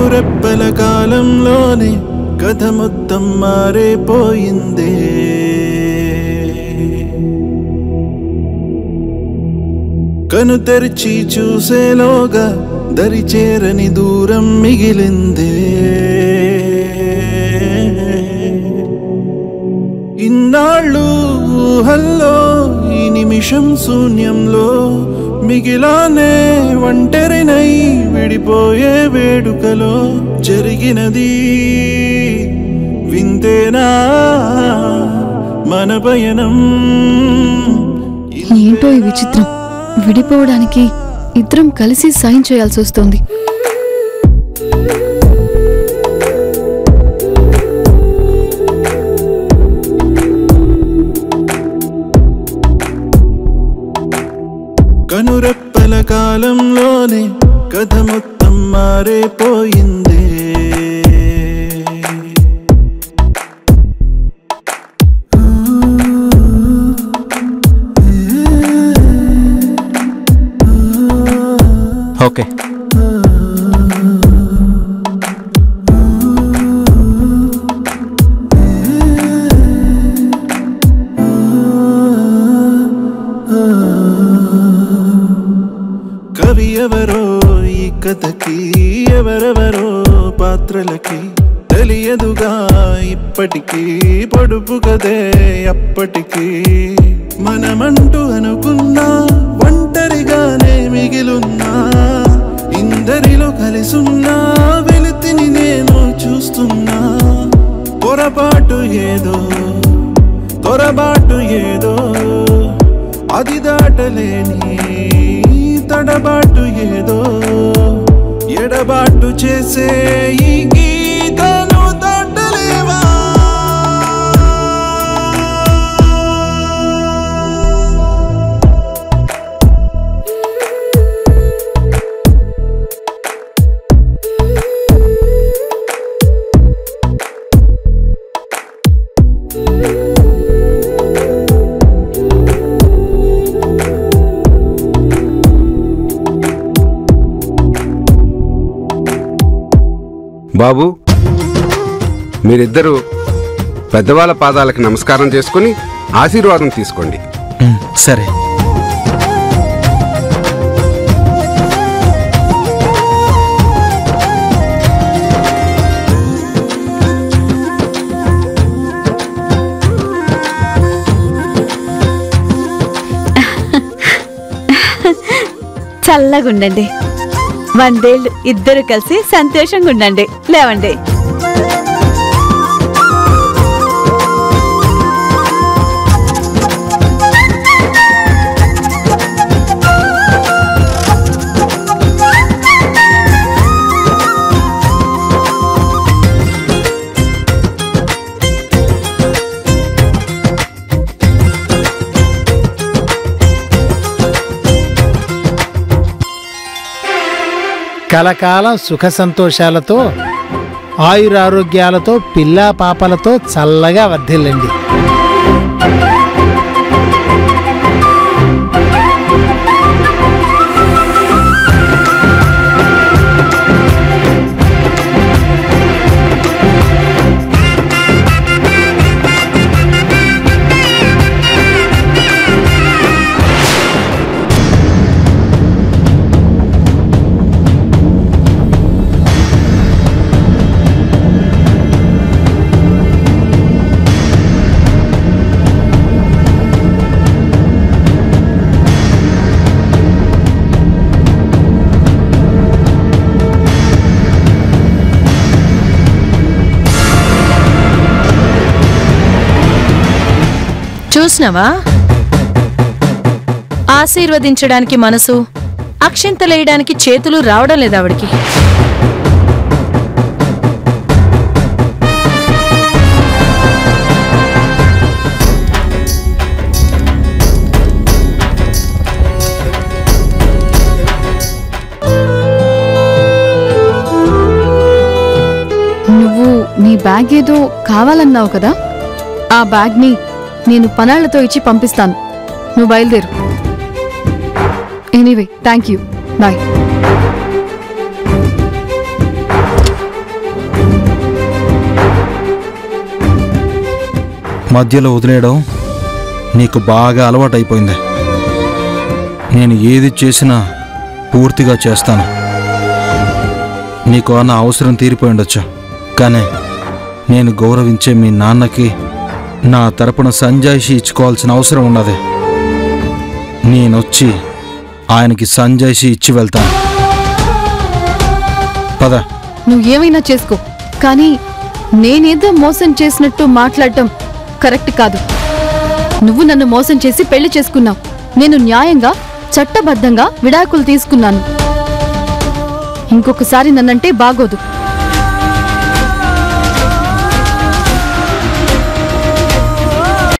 కనురెప్పల కాలంలోనే కథ మొత్తం మారేపోయిందే కను తెరిచి చూసేలోగా దరి చేరని దూరం మిగిలిందే ఇన్నాళ్ళు ఊహల్లో ఈ నిమిషం శూన్యంలో మిగిలానే ఒంటరినై విడిపోయే వేడుకలో జరిగినది వింతేనా మన పయనం ఏంటో ఈ విచిత్రం విడిపోవడానికి ఇద్దరం కలిసి సైన్ చేయాల్సి వస్తుంది కనురెప్పల కాలంలోనే కథ మొత్తం మారేపోయిందే ఓకే కవి ఎవరో ఈ కథకి ఎవరెవరో పాత్రలకి తెలియదుగా ఇప్పటికీ పొడుపు కదే అప్పటికి మనమంటూ అనుకున్నా ఒంటరిగానే మిగిలున్నా ఇందరిలో కలిసున్నా వెలుతిని నేను చూస్తున్నా పొరపాటు ఏదో తొరబాటు ఏదో అది దాటలేని తడబాటు ఏదో ఎడబాటు చేసే ఈ గీతను దాటలేవా బాబు మీరిద్దరూ పెద్దవాళ్ళ పాదాలకి నమస్కారం చేసుకుని ఆశీర్వాదం తీసుకోండి ఉమ్, సరే చల్లగుండండి వందేళ్ళు ఇద్దరు కలిసి సంతోషంగా ఉండండి లేవండి కలకాలం సుఖ సంతోషాలతో ఆయురారోగ్యాలతో పిల్లా పాపలతో చల్లగా వర్ధిల్లండి చూసినావా ఆశీర్వదించడానికి మనసు అక్షింతలేయడానికి చేతులు రావడం లేదు ఆవిడికి నువ్వు నీ బ్యాగ్ ఏదో కావాలన్నావు కదా ఆ బ్యాగ్ని నేను పనాళ్లతో ఇచ్చి పంపిస్తాను నువ్వు బయలుదేరు ఎనీవే థ్యాంక్ యూ బాయ్ మధ్యలో వదిలేయడం నీకు బాగా అలవాటైపోయింది నేను ఏది చేసినా పూర్తిగా చేస్తాను నీకు అన్న అవసరం తీరిపోయి ఉండొచ్చు కానీ నేను గౌరవించే మీ నాన్నకి నా తరపున సంజాయిషి ఇచ్చుకోవాల్సిన అవసరం ఉన్నది నేనొచ్చి ఆయనకి సంజాయిషి ఇచ్చి వెళ్తాను పద నువ్వు ఏమైనా చేసుకో కానీ నేనేదో మోసం చేసినట్టు మాట్లాడటం కరెక్ట్ కాదు నువ్వు నన్ను మోసం చేసి పెళ్లి చేసుకున్నావు నేను న్యాయంగా చట్టబద్ధంగా విడాకులు తీసుకున్నాను ఇంకొకసారి నన్నంటే బాగోదు